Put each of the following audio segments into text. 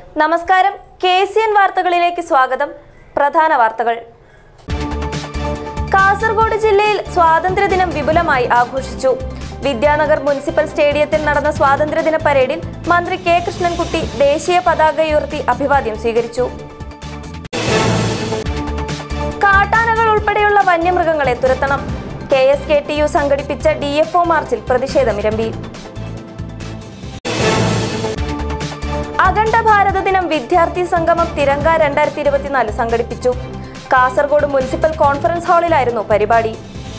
നമസ്കാരം K C N വാർത്തകളിലേക്ക് സ്വാഗതം പ്രധാന വാർത്തകൾ കാസർഗോഡ് ജില്ലയിൽ സ്വാതന്ത്ര്യദിനം വിപുലമായി ആഘോഷിച്ചു വിദ്യാനഗർ മുനിസിപ്പൽ സ്റ്റേഡിയത്തിൽ നടന്ന സ്വാതന്ത്ര്യദിന പരേഡിൽ മന്ത്രി കെ കൃഷ്ണൻകുട്ടി ദേശീയ പതാക ഉയർത്തി അഭിവാദ്യം സ്വീകരിച്ചു കാട്ടാനകൾ ഉൾപ്പെടെയുള്ള വന്യമൃഗങ്ങളെ തുരത്തണം K S K T U സംഘടിപ്പിച്ച ഡി എഫ് ഒ മാർച്ചിൽ പ്രതിഷേധമിരമ്പി അഖണ്ഡ ഭാരത ദിനം വിദ്യാർത്ഥി സംഗമം തിരങ്ക രണ്ടായിരത്തി ഇരുപത്തിനാല് സംഘടിപ്പിച്ചു കാസർഗോഡ് മുനിസിപ്പൽ കോൺഫറൻസ് ഹാളിലായിരുന്നു പരിപാടി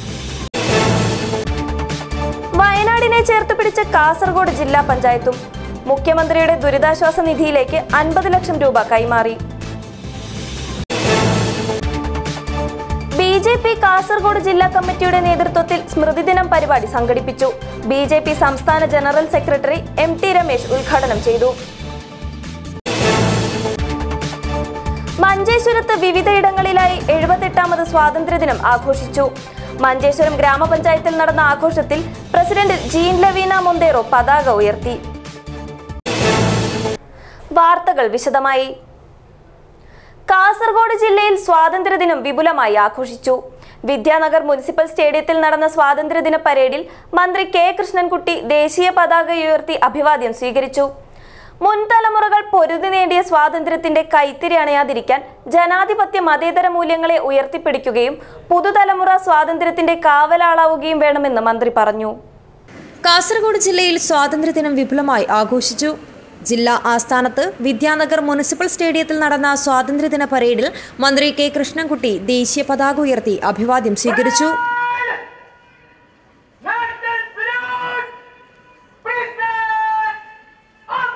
വയനാടിനെ ചേർത്ത് പിടിച്ച കാസർഗോഡ് ജില്ലാ പഞ്ചായത്തും മുഖ്യമന്ത്രിയുടെ ദുരിതാശ്വാസ നിധിയിലേക്ക് അൻപത് ലക്ഷം രൂപ കൈമാറി ബി ജെ പി കാസർഗോഡ് ജില്ലാ കമ്മിറ്റിയുടെ നേതൃത്വത്തിൽ സ്മൃതിദിനം പരിപാടി സംഘടിപ്പിച്ചു ബി ജെ പി സംസ്ഥാന general secretary M T Ramesh ഉദ്ഘാടനം ചെയ്തു മഞ്ചേശ്വരത്ത് വിവിധയിടങ്ങളിലായി എഴുപത്തെട്ടാമത് സ്വാതന്ത്ര്യദിനം ആഘോഷിച്ചു മഞ്ചേശ്വരം ഗ്രാമപഞ്ചായത്തിൽ നടന്ന ആഘോഷത്തിൽ പ്രസിഡന്റ് ജീൻ ലവീന മൊന്തേറോ പതാക ഉയർത്തി വാർത്തകൾ വിശദമായി കാസർഗോഡ് ജില്ലയിൽ സ്വാതന്ത്ര്യദിനം വിപുലമായി ആഘോഷിച്ചു വിദ്യാനഗർ മുനിസിപ്പൽ സ്റ്റേഡിയത്തിൽ നടന്ന സ്വാതന്ത്ര്യദിന പരേഡിൽ മന്ത്രി കെ കൃഷ്ണൻകുട്ടി ദേശീയ പതാക ഉയർത്തി അഭിവാദ്യം സ്വീകരിച്ചു മുൻ തലമുറകൾ പൊരുതി നേടിയ സ്വാതന്ത്ര്യത്തിന്റെ കൈത്തിരി അണയാതിരിക്കാൻ ജനാധിപത്യ മതേതര മൂല്യങ്ങളെ ഉയർത്തിപ്പിടിക്കുകയും പുതുതലമുറ സ്വാതന്ത്ര്യത്തിന്റെ കാവലാളാവുകയും വേണമെന്ന് മന്ത്രി പറഞ്ഞു കാസർഗോഡ് ജില്ലയിൽ സ്വാതന്ത്ര്യദിനം വിപുലമായി ആഘോഷിച്ചു ജില്ലാ ആസ്ഥാനത്ത് വിദ്യാനഗർ മുനിസിപ്പൽ സ്റ്റേഡിയത്തിൽ നടന്ന സ്വാതന്ത്ര്യദിന പരേഡിൽ മന്ത്രി കെ കൃഷ്ണൻകുട്ടി ദേശീയ പതാക ഉയർത്തി അഭിവാദ്യം സ്വീകരിച്ചു National Salute! Business! Up!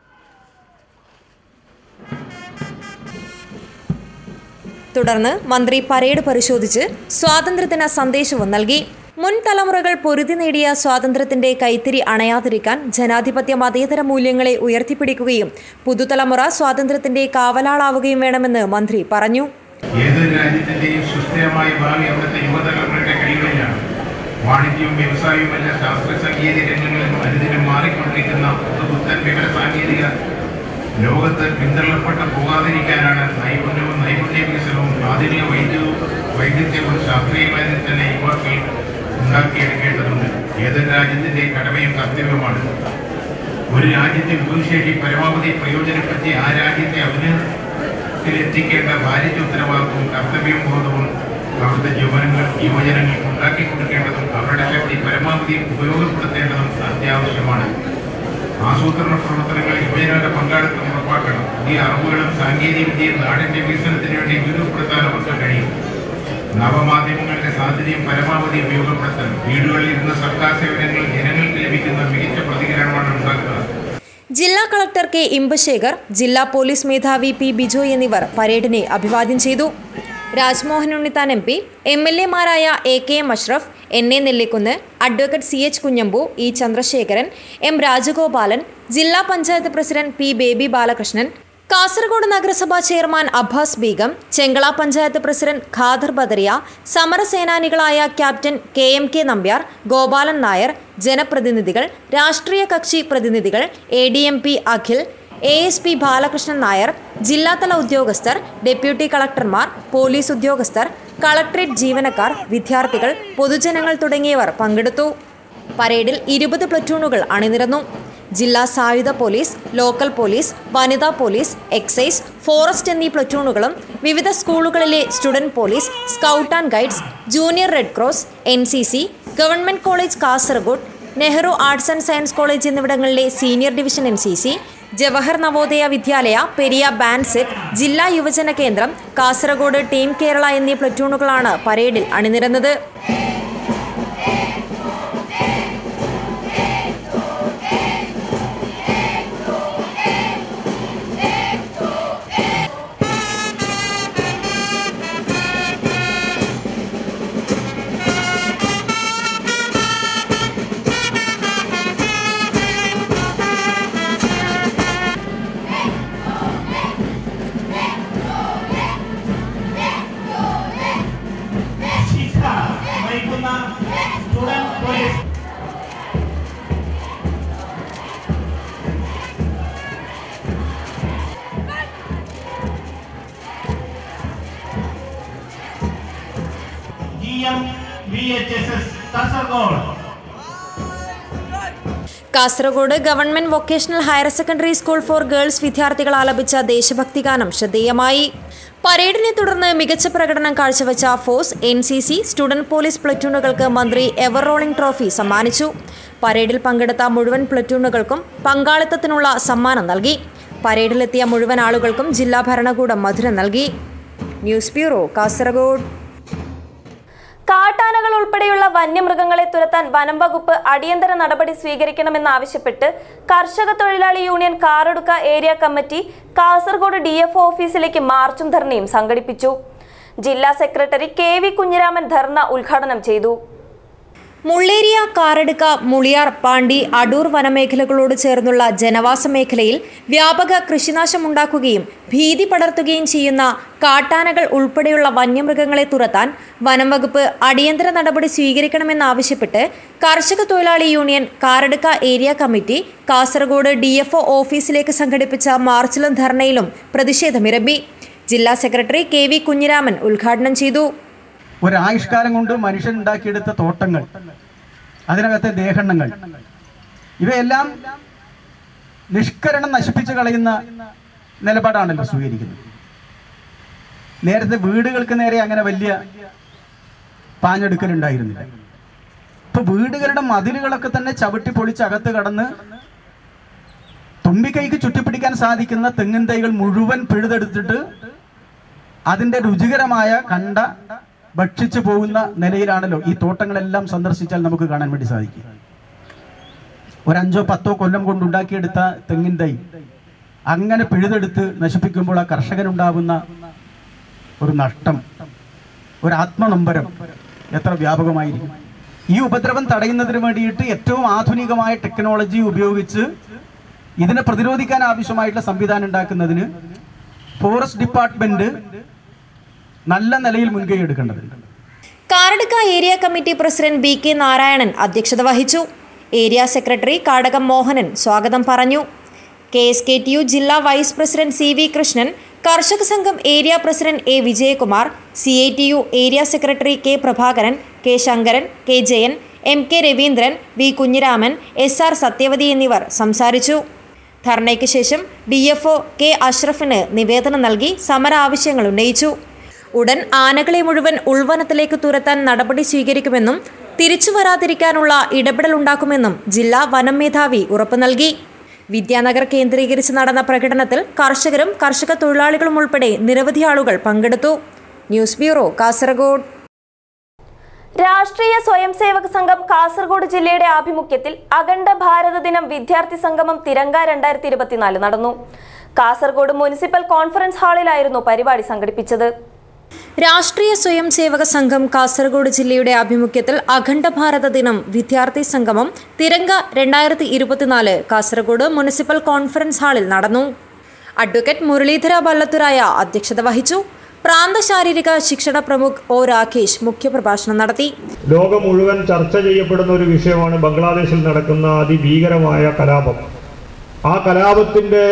തുടർന്ന് മന്ത്രി പരേഡ് പരിശോധിച്ച് സ്വാതന്ത്ര്യദിന സന്ദേശവും നൽകി മുൻ തലമുറകൾ പൊരുതി നേടിയ സ്വാതന്ത്ര്യത്തിന്റെ കൈത്തിരി അണയാതിരിക്കാൻ ജനാധിപത്യ മതേതര മൂല്യങ്ങളെ ഉയർത്തിപ്പിടിക്കുകയും പുതുതലമുറ സ്വാതന്ത്ര്യത്തിന്റെ കാവലാളാവുകയും വേണമെന്ന് മന്ത്രി പറഞ്ഞു ഏതൊരു രാജ്യത്തിന്റെയും സുസ്ഥിരമായ ഭാവി അവിടുത്തെ യുവതലമുറയുടെ കൈകളിലാണ് വാണിജ്യവും വ്യവസായവുമല്ല ശാസ്ത്ര സാങ്കേതിക രംഗങ്ങളിലും അനുദിനം മാറിക്കൊണ്ടിരിക്കുന്ന പുതുപുത്തൻ വിവര സാങ്കേതിക ലോകത്ത് പിന്തള്ളപ്പെട്ട് പോകാതിരിക്കാനാണ് നൈപുണ്യവും നൈപുണ്യ വികസനവും ആധുനിക വൈദ്യവും വൈദ്യത്യവും ശാസ്ത്രീയമായി തന്നെ യുവാക്കൾ ഉണ്ടാക്കിയെടുക്കേണ്ടതുണ്ട് ഏതൊരു രാജ്യത്തിന്റെ കടമയും കർത്തവ്യമാണ് ഒരു രാജ്യത്തെ വിഭവശേഷി പരമാവധി പ്രയോജനപ്പെടുത്തി ആ രാജ്യത്തെ അഭിനയത്തിലെത്തിക്കേണ്ട ഭാരിച്ച ഉത്തരവാദിത്വവും കർത്തവ്യവും ബോധവും അവിടുത്തെ യുവനങ്ങൾ യുവജനങ്ങൾക്ക് ഉണ്ടാക്കി കൊടുക്കേണ്ടതും അവരുടെ ശക്തി പരമാവധി ഉപയോഗപ്പെടുത്തേണ്ടതും അത്യാവശ്യമാണ് ആസൂത്രണ പ്രവർത്തനങ്ങളിൽ യുവജനങ്ങളുടെ പങ്കാളിത്തം ഉറപ്പാക്കണം പുതിയ അറിവുകളും സാങ്കേതിക വിദ്യയും നാടിന്റെ വികസനത്തിന് വേണ്ടി ഉപയോഗപ്പെടുത്താൻ അവർക്ക് കഴിയും നവമാധ്യമങ്ങളുടെ സാധ്യതയും പരമാവധി ഉപയോഗപ്പെടുത്തണം വീടുകളിൽ ഇരുന്ന സർക്കാർ സേവനങ്ങൾ ജനങ്ങൾക്ക് ലഭിക്കുന്ന മികച്ച പ്രതികരണമാണ് ഉണ്ടാക്കുക ജില്ലാ കളക്ടർ കെ ഇമ്പശേഖർ ജില്ലാ പോലീസ് മേധാവി പി ബിജോയ് എന്നിവർ പരേഡിനെ അഭിവാദ്യം ചെയ്തു Rajmohan Unnithan M P M L എമാരായ A K M Ashraf N A Nellikkunnu advocate C H Kunhambu E Chandrasekharan M Rajagopalan ജില്ലാ പഞ്ചായത്ത് പ്രസിഡന്റ് പി ബേബി ബാലകൃഷ്ണൻ കാസർഗോഡ് നഗരസഭാ ചെയർമാൻ അബ്ബാസ് ബീഗം ചെങ്കള പഞ്ചായത്ത് പ്രസിഡന്റ് ഖാദർ ബദറിയ സമരസേനാനികളായ captain K M K Nambiar Gopalan Nair ജനപ്രതിനിധികൾ രാഷ്ട്രീയ കക്ഷി പ്രതിനിധികൾ A D M P Akhil A S P Balakrishnan Nair ജില്ലാതല ഉദ്യോഗസ്ഥർ ഡെപ്യൂട്ടി കളക്ടർമാർ പോലീസ് ഉദ്യോഗസ്ഥർ കളക്ട്രേറ്റ് ജീവനക്കാർ വിദ്യാർത്ഥികൾ പൊതുജനങ്ങൾ തുടങ്ങിയവർ പങ്കെടുത്തു പരേഡിൽ ഇരുപത് പ്ലറ്റൂണുകൾ അണിനിരന്നു ജില്ലാ സായുധ പോലീസ് ലോക്കൽ പോലീസ് വനിതാ പോലീസ് എക്സൈസ് ഫോറസ്റ്റ് എന്നീ പ്ലറ്റൂണുകളും വിവിധ സ്കൂളുകളിലെ student police scout and guides junior red cross N C C government college Kasaragod Nehru arts and science college എന്നിവിടങ്ങളിലെ senior division N C C Jawahar Navodaya Vidyalaya Periya band set ജില്ലാ യുവജന കേന്ദ്രം കാസർഗോഡ് ടീം കേരള എന്നീ പ്ലറ്റൂണുകളാണ് പരേഡിൽ അണിനിരന്നത് She's hot. M V H S S Kasaragod Kasaragod government vocational higher secondary school for girls വിദ്യാർത്ഥികൾ ആലപിച്ച ദേശഭക്തി ഗാനം ശ്രദ്ധേയമായി പരേഡിനെ തുടർന്ന് മികച്ച പ്രകടനം കാഴ്ചവെച്ച force N C C student police പ്ലറ്റൂണുകൾക്ക് മന്ത്രി എവർ റോളിംഗ് ട്രോഫി സമ്മാനിച്ചു പരേഡിൽ പങ്കെടുത്ത മുഴുവൻ പ്ലറ്റൂണുകൾക്കും പങ്കാളിത്തത്തിനുള്ള സമ്മാനം നൽകി പരേഡിലെത്തിയ മുഴുവൻ ആളുകൾക്കും ജില്ലാ ഭരണകൂടം മധുരം നൽകി ന്യൂസ് ബ്യൂറോ കാസർഗോഡ് കാട്ടാനകൾ ഉൾപ്പെടെയുള്ള വന്യമൃഗങ്ങളെ തുരത്താൻ വനം വകുപ്പ് അടിയന്തര നടപടി സ്വീകരിക്കണമെന്നാവശ്യപ്പെട്ട് കർഷക തൊഴിലാളി union Karadukka area committee Kasaragod D F ഓഫീസിലേക്ക് മാർച്ചും ധർണയും സംഘടിപ്പിച്ചു ജില്ലാ സെക്രട്ടറി കെ വി കുഞ്ഞിരാമൻ ധർണ ഉദ്ഘാടനം ചെയ്തു മുള്ളേരിയ കാറടുക്ക മുളിയാർ പാണ്ടി അടൂർ വനമേഖലകളോട് ചേർന്നുള്ള ജനവാസ മേഖലയിൽ വ്യാപക കൃഷിനാശമുണ്ടാക്കുകയും ഭീതി പടർത്തുകയും ചെയ്യുന്ന കാട്ടാനകൾ ഉൾപ്പെടെയുള്ള വന്യമൃഗങ്ങളെ തുരത്താൻ വനം വകുപ്പ് അടിയന്തര നടപടി സ്വീകരിക്കണമെന്നാവശ്യപ്പെട്ട് കർഷക തൊഴിലാളി union Karadukka area committee Kasaragod D ഓഫീസിലേക്ക് സംഘടിപ്പിച്ച മാർച്ചിലും ധർണയിലും പ്രതിഷേധമിരമ്പി ജില്ലാ സെക്രട്ടറി കെ വി കുഞ്ഞിരാമൻ ഉദ്ഘാടനം ചെയ്തു ഒരായുഷ്കാലം കൊണ്ട് മനുഷ്യൻ ഉണ്ടാക്കിയെടുത്ത തോട്ടങ്ങൾ അതിനകത്തെ ദേഹണ്ണങ്ങൾ ഇവയെല്ലാം നിഷ്കരണം നശിപ്പിച്ചു കളയുന്ന നിലപാടാണല്ലോ സ്വീകരിക്കുന്നത് നേരത്തെ വീടുകൾക്ക് നേരെ അങ്ങനെ വലിയ പാഞ്ഞെടുക്കലുണ്ടായിരുന്നില്ല ഇപ്പൊ വീടുകളുടെ മതിലുകളൊക്കെ തന്നെ ചവിട്ടി പൊളിച്ച് അകത്ത് കടന്ന് തുമ്പിക്കൈക്ക് ചുറ്റിപ്പിടിക്കാൻ സാധിക്കുന്ന തെങ്ങിൻ തൈകൾ മുഴുവൻ പിഴുതെടുത്തിട്ട് അതിന്റെ രുചികരമായ കണ്ട ഭക്ഷിച്ചു പോകുന്ന നിലയിലാണല്ലോ ഈ തോട്ടങ്ങളെല്ലാം സന്ദർശിച്ചാൽ നമുക്ക് കാണാൻ വേണ്ടി സാധിക്കും ഒരു അഞ്ചോ പത്തോ കൊല്ലം കൊണ്ട് ഉണ്ടാക്കിയെടുത്ത തെങ്ങിൻ തൈ അങ്ങനെ പിഴുതെടുത്ത് നശിപ്പിക്കുമ്പോൾ ആ കർഷകനുണ്ടാവുന്ന ഒരു നഷ്ടം ഒരു ആത്മനൊമ്പരം എത്ര വ്യാപകമായിരിക്കും ഈ ഉപദ്രവം തടയുന്നതിന് വേണ്ടിയിട്ട് ഏറ്റവും ആധുനികമായ ടെക്നോളജി ഉപയോഗിച്ച് ഇതിനെ പ്രതിരോധിക്കാൻ ആവശ്യമായിട്ടുള്ള സംവിധാനം ഉണ്ടാക്കുന്നതിന് ഫോറസ്റ്റ് ഡിപ്പാർട്ട്മെന്റ് നല്ല നിലയിൽ മുൻകൈ എടുക്കേണ്ടതുണ്ട് Karadukka area committee president B K Narayanan അധ്യക്ഷത വഹിച്ചു ഏരിയ സെക്രട്ടറി കാടകം മോഹനൻ സ്വാഗതം പറഞ്ഞു K S K T U ജില്ലാ vice president C V Krishnan കർഷക സംഘം area president A Vijayakumar C I T U area secretary K Prabhakaran K Sankaran K Jayan M K Raveendran V Kunhiraman S R Sathyavathi എന്നിവർ സംസാരിച്ചു ധർണയ്ക്ക് ശേഷം ഡി എഫ് ഒ കെ അഷ്റഫിന് നിവേദനം നൽകി സമര ആവശ്യങ്ങൾ ഉന്നയിച്ചു ഉടൻ ആനകളെ മുഴുവൻ ഉൾവനത്തിലേക്ക് തുരത്താൻ നടപടി സ്വീകരിക്കുമെന്നും തിരിച്ചു വരാതിരിക്കാനുള്ള ഇടപെടലുണ്ടാക്കുമെന്നും ജില്ലാ വനം മേധാവി ഉറപ്പു നൽകി വിദ്യാനഗർ കേന്ദ്രീകരിച്ച് നടന്ന പ്രകടനത്തിൽ കർഷകരും കർഷക തൊഴിലാളികളും ഉൾപ്പെടെ നിരവധി ആളുകൾ പങ്കെടുത്തു ന്യൂസ് ബ്യൂറോ കാസർഗോഡ് രാഷ്ട്രീയ സ്വയം സേവക സംഘം കാസർഗോഡ് ജില്ലയുടെ ആഭിമുഖ്യത്തിൽ അഖണ്ഡ ഭാരത ദിനം വിദ്യാർത്ഥി സംഗമം തിരങ്ക രണ്ടായിരത്തി ഇരുപത്തിനാല് നടന്നു കാസർഗോഡ് മുനിസിപ്പൽ കോൺഫറൻസ് ഹാളിലായിരുന്നു പരിപാടി സംഘടിപ്പിച്ചത് രാഷ്ട്രീയ സ്വയം സേവക സംഘം കാസർഗോഡ് ജില്ലയുടെ ആഭിമുഖ്യത്തിൽ അഖണ്ഡ ഭാരത ദിനം വിദ്യാർത്ഥി സംഗമം തിരങ്ക രണ്ടായിരത്തി ഇരുപത്തിനാല് കാസർഗോഡ് മുനിസിപ്പൽ കോൺഫറൻസ് ഹാളിൽ നടന്നു അഡ്വക്കേറ്റ് മുരളീധര വല്ലത്തുരായ അധ്യക്ഷത വഹിച്ചു പ്രാന്ത ശാരീരിക ശിക്ഷണ പ്രമുഖ് ഒ രാകേഷ് മുഖ്യപ്രഭാഷണം നടത്തി ലോകം മുഴുവൻ ചർച്ച ചെയ്യപ്പെടുന്ന ഒരു വിഷയമാണ് ബംഗ്ലാദേശിൽ നടക്കുന്ന അതിഭീകരമായ കലാപം ആ കലാപത്തിൻ്റെ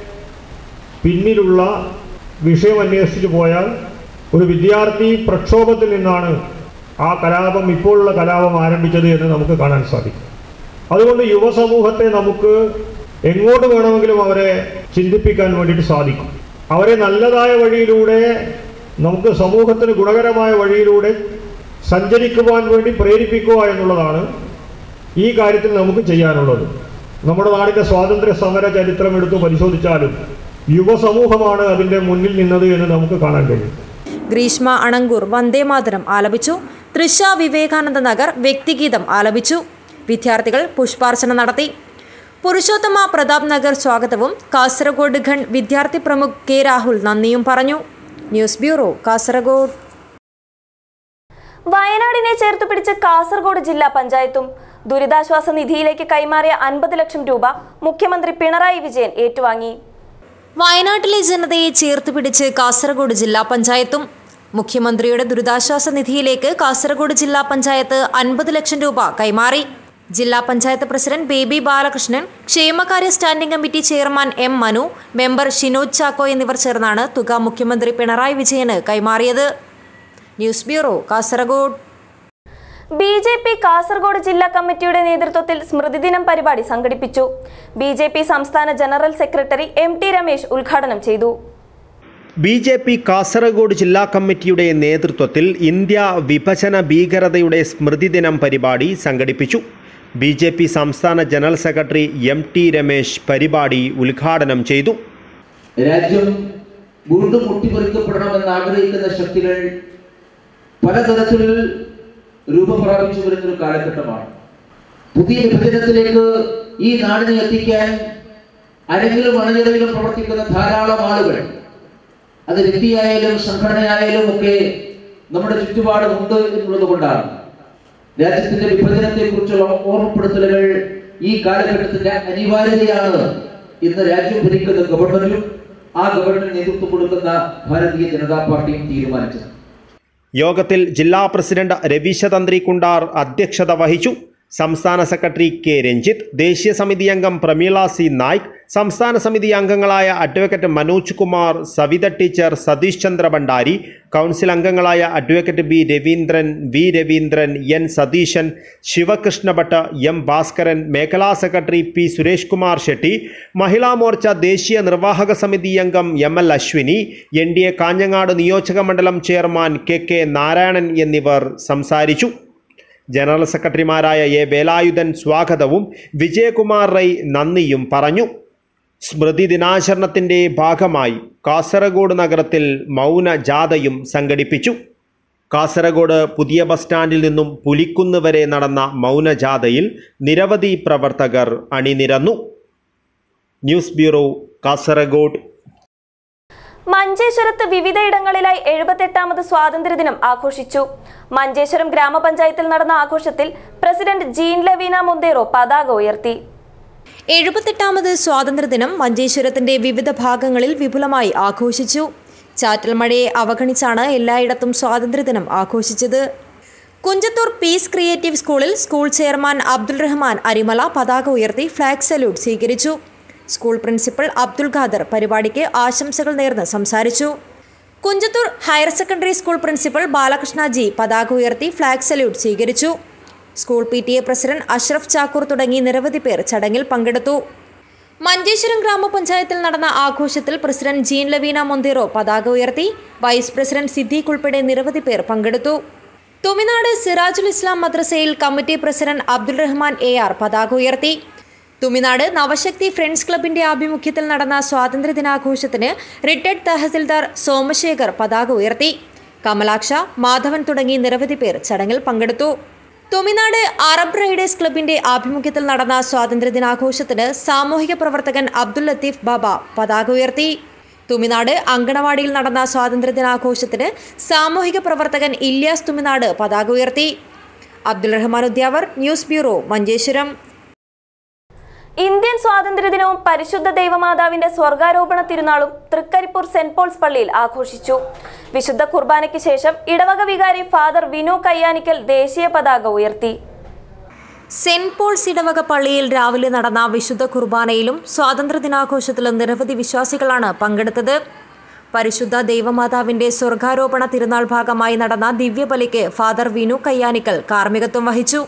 പിന്നിലുള്ള വിഷയം അന്വേഷിച്ചു പോയാൽ ഒരു വിദ്യാർത്ഥി പ്രക്ഷോഭത്തിൽ നിന്നാണ് ആ കലാപം ഇപ്പോഴുള്ള കലാപം ആരംഭിച്ചത് എന്ന് നമുക്ക് കാണാൻ സാധിക്കും അതുകൊണ്ട് യുവസമൂഹത്തെ നമുക്ക് എങ്ങോട്ട് വേണമെങ്കിലും അവരെ ചിന്തിപ്പിക്കാൻ വേണ്ടിയിട്ട് സാധിക്കും അവരെ നല്ലതായ വഴിയിലൂടെ നമുക്ക് സമൂഹത്തിന് ഗുണകരമായ വഴിയിലൂടെ സഞ്ചരിക്കുവാൻ വേണ്ടി പ്രേരിപ്പിക്കുക എന്നുള്ളതാണ് ഈ കാര്യത്തിൽ നമുക്ക് ചെയ്യാനുള്ളത് നമ്മുടെ നാടിൻ്റെ സ്വാതന്ത്ര്യ സമര ചരിത്രം എടുത്തു പരിശോധിച്ചാലും യുവസമൂഹമാണ് അതിൻ്റെ മുന്നിൽ നിന്നത് എന്ന് നമുക്ക് കാണാൻ കഴിയും ഗ്രീഷ്മ അണങ്കൂർ വന്ദേമാതരം ആലപിച്ചു തൃശ വിവേകാനന്ദ നഗർ വ്യക്തിഗീതം ആലപിച്ചു വിദ്യാർത്ഥികൾ പുഷ്പാർച്ചന നടത്തി പുരുഷോത്തമ പ്രതാപ് നഗർ സ്വാഗതവും കാസർഗോഡ് ഖൺ വിദ്യാർത്ഥി പ്രമുഖ് കെ രാഹുൽ നന്ദിയും പറഞ്ഞു ന്യൂസ് ബ്യൂറോ കാസർഗോഡ് വയനാടിനെ ചേർത്ത് പിടിച്ച് കാസർഗോഡ് ജില്ലാ പഞ്ചായത്തും ദുരിതാശ്വാസ നിധിയിലേക്ക് കൈമാറിയ അൻപത് ലക്ഷം രൂപ മുഖ്യമന്ത്രി പിണറായി വിജയൻ ഏറ്റുവാങ്ങി വയനാട്ടിലെ ജനതയെ ചേർത്ത് പിടിച്ച് കാസർഗോഡ് ജില്ലാ പഞ്ചായത്തും മുഖ്യമന്ത്രിയുടെ ദുരിതാശ്വാസ നിധിയിലേക്ക് കാസർഗോഡ് ജില്ലാ പഞ്ചായത്ത് അൻപത് ലക്ഷം രൂപ കൈമാറി ജില്ലാ പഞ്ചായത്ത് പ്രസിഡന്റ് ബേബി ബാലകൃഷ്ണൻ ക്ഷേമകാര്യ standing committee chairman M Manu member Shinoj Chacko എന്നിവർ ചേർന്നാണ് തുക മുഖ്യമന്ത്രി പിണറായി വിജയന് കൈമാറിയത് news bureau Kasaragod B J P Kasaragod ജില്ലാ കമ്മിറ്റിയുടെ നേതൃത്വത്തിൽ സ്മൃതിദിനം പരിപാടി സംഘടിപ്പിച്ചു ബി ജെ പി സംസ്ഥാന general secretary M T Ramesh ഉദ്ഘാടനം ചെയ്തു ബി ജെ പി കാസർഗോഡ് ജില്ലാ കമ്മിറ്റിയുടെ നേതൃത്വത്തിൽ ഇന്ത്യ വിഭജന ഭീകരതയുടെ സ്മൃതിദിനം പരിപാടി സംഘടിപ്പിച്ചു ബി ജെ പി സംസ്ഥാന general secretary M T Ramesh പരിപാടി ഉദ്ഘാടനം ചെയ്തു രാജ്യം വീണ്ടും മുട്ടിപ്പറിക്കപ്പെടണമെന്ന് ആഗ്രഹിക്കുന്ന ശക്തികൾ പലതരത്തിൽ രൂപം പ്രാപിച്ചു വരുന്നൊരു കാലഘട്ടമാണ് പുതിയ വിഭജനത്തിലേക്ക് ഈ നാടിനെ എത്തിക്കാൻ അരങ്ങിലും അണഞ്ഞിടയിലും പ്രവർത്തിക്കുന്ന ധാരാളം ആളുകൾ അത് വ്യക്തിയായാലും സംഘടനയായാലും ഒക്കെ നമ്മുടെ ചുറ്റുപാടുമുണ്ട് എന്നുള്ളത് കൊണ്ടാണ് രാജ്യത്തിന്റെ വിഭജനത്തെ കുറിച്ചുള്ള ഓർമ്മപ്പെടുത്തലുകൾ ഈ കാലഘട്ടത്തിന്റെ അനിവാര്യതയാണ് ഇന്ന് രാജ്യം ഭരിക്കുന്ന ഗവൺമെന്റും ആ ഗവൺമെന്റ് നേതൃത്വം കൊടുക്കുന്ന ഭാരതീയ ജനതാ പാർട്ടിയും തീരുമാനിച്ചത് യോഗത്തിൽ ജില്ലാ പ്രസിഡന്റ് രവീശതന്ത്രി കുണ്ടാർ അധ്യക്ഷത വഹിച്ചു സംസ്ഥാന സെക്രട്ടറി കെ രഞ്ജിത്ത് ദേശീയ സമിതി അംഗം പ്രമീള സി നായിക് സംസ്ഥാന സമിതി അംഗങ്ങളായ advocate Manoj Kumar Savitha teacher Satish Chandra Bhandari council അംഗങ്ങളായ advocate B Raveendran V Raveendran N Satheesan Sivakrishna Bhat M Bhaskaran മേഖലാ സെക്രട്ടറി പി സുരേഷ് കുമാർ ഷെട്ടി മഹിളാ മോർച്ച ദേശീയ നിർവാഹക സമിതി അംഗം M L Ashwini N D A Kanhangad നിയോജക മണ്ഡലം ചെയർമാൻ കെ കെ നാരായണൻ എന്നിവർ സംസാരിച്ചു ജനറൽ സെക്രട്ടറിമാരായ എ വേലായുധൻ സ്വാഗതവും വിജയകുമാർ റൈ നന്ദിയും പറഞ്ഞു സ്മൃതി ദിനാചരണത്തിൻ്റെ ഭാഗമായി കാസർഗോഡ് നഗരത്തിൽ മൗന ജാഥയും സംഘടിപ്പിച്ചു കാസർഗോഡ് പുതിയ ബസ് സ്റ്റാൻഡിൽ നിന്നും പുലിക്കുന്ന് വരെ നടന്ന മൗനജാഥയിൽ നിരവധി പ്രവർത്തകർ അണിനിരന്നു ന്യൂസ് ബ്യൂറോ കാസർഗോഡ് മഞ്ചേശ്വരത്ത് വിവിധയിടങ്ങളിലായി എഴുപത്തെട്ടാമത് സ്വാതന്ത്ര്യദിനം ആഘോഷിച്ചു മഞ്ചേശ്വരം ഗ്രാമപഞ്ചായത്തിൽ നടന്ന ആഘോഷത്തിൽ പ്രസിഡന്റ് ജീൻ ലവീന മൊന്തേറോ പതാക ഉയർത്തി എഴുപത്തെട്ടാമത് സ്വാതന്ത്ര്യദിനം മഞ്ചേശ്വരത്തിന്റെ വിവിധ ഭാഗങ്ങളിൽ വിപുലമായി ആഘോഷിച്ചു ചാറ്റൽ മഴയെ അവഗണിച്ചാണ് എല്ലായിടത്തും സ്വാതന്ത്ര്യദിനം ആഘോഷിച്ചത് കുഞ്ചത്തൂർ പീസ് ക്രിയേറ്റീവ് സ്കൂളിൽ സ്കൂൾ ചെയർമാൻ അബ്ദുൾ റഹ്മാൻ അരിമല പതാക ഉയർത്തി ഫ്ലാഗ് സല്യൂട്ട് സ്വീകരിച്ചു സ്കൂൾ പ്രിൻസിപ്പൽ അബ്ദുൾ ഖാദർ പരിപാടിക്ക് ആശംസകൾ നേർന്ന് സംസാരിച്ചു Kunjathur higher secondary school principal Balakrishna G പതാക ഉയർത്തി ഫ്ലാഗ് സല്യൂട്ട് സ്വീകരിച്ചു school P T A president Ashraf Chakkur തുടങ്ങി നിരവധി പേർ ചടങ്ങിൽ പങ്കെടുത്തു മഞ്ചേശ്വരം ഗ്രാമപഞ്ചായത്തിൽ നടന്ന ആഘോഷത്തിൽ പ്രസിഡന്റ് ജീൻ ലവീന മൊന്തേറോ പതാക ഉയർത്തി വൈസ് പ്രസിഡന്റ് സിദ്ദീഖ് ഉൾപ്പെടെ നിരവധി പേർ പങ്കെടുത്തു തുമിനാട് സിറാജുൽ ഇസ്ലാം മദ്രസയിൽ committee president Abdul Rahman A R പതാക ഉയർത്തി തുമിനാട് നവശക്തി ഫ്രണ്ട്സ് ക്ലബിന്റെ ആഭിമുഖ്യത്തിൽ നടന്ന സ്വാതന്ത്ര്യദിനാഘോഷത്തിന് റിട്ടയർഡ് തഹസിൽദാർ സോമശേഖർ പതാക ഉയർത്തി കമലാക്ഷ മാധവൻ തുടങ്ങി നിരവധി പേർ ചടങ്ങിൽ പങ്കെടുത്തു തുമിനാട് അറബ് റൈഡേഴ്സ് ക്ലബിന്റെ ആഭിമുഖ്യത്തിൽ നടന്ന സ്വാതന്ത്ര്യദിനാഘോഷത്തിന് സാമൂഹിക പ്രവർത്തകൻ അബ്ദുൽ ലത്തീഫ് ബാബ പതാക ഉയർത്തി തുമിനാട് അങ്കണവാടിയിൽ നടന്ന സ്വാതന്ത്ര്യദിനാഘോഷത്തിന് സാമൂഹിക പ്രവർത്തകൻ ഇല്യാസ് തുമിനാട് പതാക ഉയർത്തി Abdul Rahman Udyavar news bureau Manjeshwaram Indian സ്വാതന്ത്ര്യദിനവും പരിശുദ്ധ ദൈവമാതാവിന്റെ സ്വർഗാരോപണ തിരുനാളും തൃക്കരിപ്പൂർ സെന്റ് പോൾസ് പള്ളിയിൽ ആഘോഷിച്ചു വിശുദ്ധ കുർബാനയ്ക്ക് ശേഷം ഇടവക വികാരി ഫാദർ വിനു കയ്യാനിക്കൽ ദേശീയ പതാക ഉയർത്തി സെന്റ് പോൾസ് ഇടവക പള്ളിയിൽ രാവിലെ നടന്ന വിശുദ്ധ കുർബാനയിലും സ്വാതന്ത്ര്യദിനാഘോഷത്തിലും നിരവധി വിശ്വാസികളാണ് പങ്കെടുത്തത് പരിശുദ്ധ ദൈവമാതാവിന്റെ സ്വർഗാരോപണ തിരുനാൾ ഭാഗമായി നടന്ന ദിവ്യബലിക്ക് ഫാദർ വിനു കയ്യാനിക്കൽ കാർമ്മികത്വം വഹിച്ചു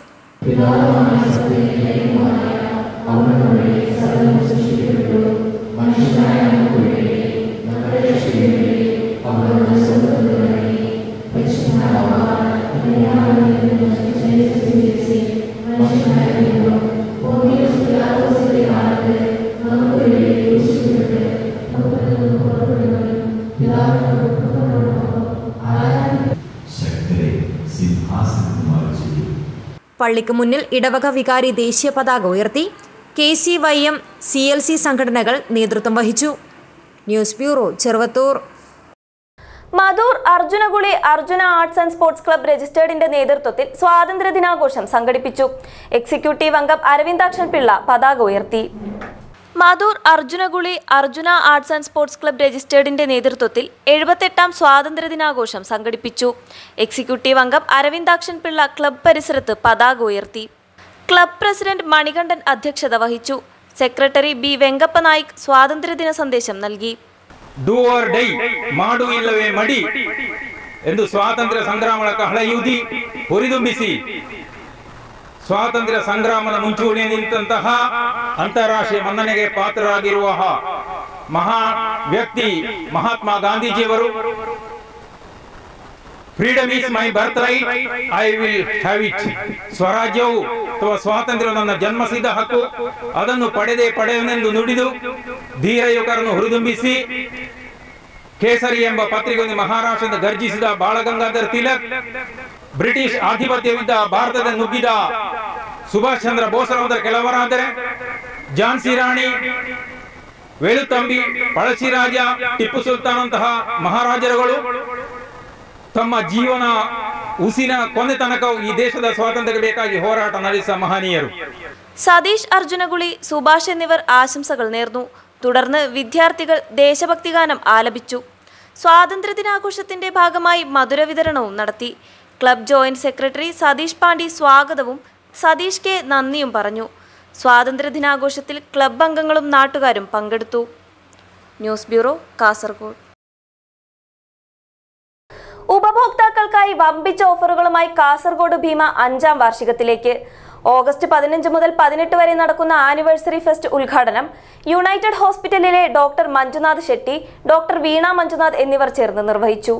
ശക്തരെ സിംഹാസനകുമാർ ചെയ്യും പള്ളിക്ക് മുന്നിൽ ഇടവക വികാരി ദേശീയ പതാക ഉയർത്തി K C Y M C L C സംഘടനകൾ നേതൃത്വം വഹിച്ചു news bureau Cheruvathur Madhur Arjunakuli Arjuna arts and sports club രജിസ്റ്റേർഡിന്റെ നേതൃത്വത്തിൽ സ്വാതന്ത്ര്യ ദിനാഘോഷം സംഘടിപ്പിച്ചു എക്സിക്യൂട്ടീവ് അംഗം അരവിന്ദാക്ഷൻ പിള്ള പതാക ഉയർത്തി Madhur Arjunakuli Arjuna arts and sports club രജിസ്റ്റേർഡിന്റെ നേതൃത്വത്തിൽ എഴുപത്തെട്ടാം സ്വാതന്ത്ര്യ ദിനാഘോഷം സംഘടിപ്പിച്ചു എക്സിക്യൂട്ടീവ് അംഗം അരവിന്ദാക്ഷൻ പിള്ള ക്ലബ്ബ് പരിസരത്ത് പതാക ഉയർത്തി ക്ലബ്ബ് പ്രസിഡന്റ് മണികണ്ഠൻ അധ്യക്ഷത വഹിച്ചു സെക്രട്ടറി ബി വെങ്കപ്പ നായിക് സ്വാതന്ത്ര്യദിന സന്ദേശം നൽകി ಡೂ ಆರ್ ಡೈ ಮಾಡು ಇಲ್ಲವೇ ಮಡಿ ಎಂದು ಸ್ವಾತಂತ್ರ್ಯ ಸಂಗ್ರಾಮಕ್ಕೆ ಹಳೆಯುವುದಿ ಹುರಿದುಂಬಿಸಿ ಸ್ವಾತಂತ್ರ್ಯ ಸಂಗ್ರಾಮದ ಮುಂಚೂಣಿ ನಿಂತಹ ಅಂತಾರಾಷ್ಟ್ರೀಯ ಮನ್ನಣೆಗೆ ಪಾತ್ರರಾಗಿರುವ ಮಹಾ ವ್ಯಕ್ತಿ ಮಹಾತ್ಮ ಗಾಂಧೀಜಿಯವರು freedom is my birth right I will have it ಸ್ವರಾಜ್ಯವು ಅಥವಾ ಸ್ವಾತಂತ್ರ್ಯ ನನ್ನ ಜನ್ಮಸಿದ್ಧ ಹಕ್ಕು ಅದನ್ನು ಪಡೆದೇ ಪಡೆಯುವೆನೆಂದು ನುಡಿದು ಧೀರ ಯುವಕರನ್ನು ಹುರಿದುಂಬಿಸಿ ಕೇಸರಿ ಎಂಬ ಪತ್ರಿಕೆಯನ್ನು ಮಹಾರಾಷ್ಟ್ರದಿಂದ ಗರ್ಜಿಸಿದ ಬಾಳಗಂಗಾಧರ್ ತಿಲಕ್ ಬ್ರಿಟಿಷ್ ಆಧಿಪತ್ಯವಿದ್ದ ಭಾರತದ ನುಗ್ಗಿದ ಸುಭಾಷ್ ಚಂದ್ರ ಬೋಸರವರ ಕೆಲವರಾದರೆ ಝಾನ್ಸಿ ರಾಣಿ ವೇಲುತಂಬಿ ಪಳಸಿರಾಜ ಟಿಪ್ಪು ಸುಲ್ತಾನಂತಹ ಮಹಾರಾಜರುಗಳು ತಮ್ಮ ಜೀವನ ಉಸಿನ ಕೊನೆ ತನಕ ಈ ದೇಶದ ಸ್ವಾತಂತ್ರ್ಯಕ್ಕೆ ಬೇಕಾಗಿ ಹೋರಾಟ ನಡೆಸಿದ ಮಹನೀಯರು സതീഷ് അർജുനകുളി സുഭാഷ് എന്നിവർ ആശംസകൾ നേർന്നു തുടർന്ന് വിദ്യാർത്ഥികൾ ദേശഭക്തി ഗാനം ആലപിച്ചു സ്വാതന്ത്ര്യദിനാഘോഷത്തിന്റെ ഭാഗമായി മധുര വിതരണവും നടത്തി club joint secretary Satheesh Pandi സ്വാഗതവും സതീഷ് കെ നന്ദിയും പറഞ്ഞു സ്വാതന്ത്ര്യദിനാഘോഷത്തിൽ ക്ലബ് അംഗങ്ങളും നാട്ടുകാരും പങ്കെടുത്തു ന്യൂസ് ബ്യൂറോ കാസർഗോഡ് ഉപഭോക്താക്കൾക്കായി വമ്പിച്ച ഓഫറുകളുമായി കാസർഗോഡ് ഭീമ അഞ്ചാം വാർഷികത്തിലേക്ക് ഓഗസ്റ്റ് പതിനഞ്ച് മുതൽ പതിനെട്ട് വരെ നടക്കുന്ന ആനിവേഴ്സറി ഫെസ്റ്റ് ഉദ്ഘാടനം യുണൈറ്റഡ് ഹോസ്പിറ്റലിലെ ഡോക്ടർ മഞ്ജുനാഥ് ഷെട്ടി ഡോക്ടർ വീണ മഞ്ജുനാഥ് എന്നിവർ ചേർന്ന് നിർവഹിച്ചു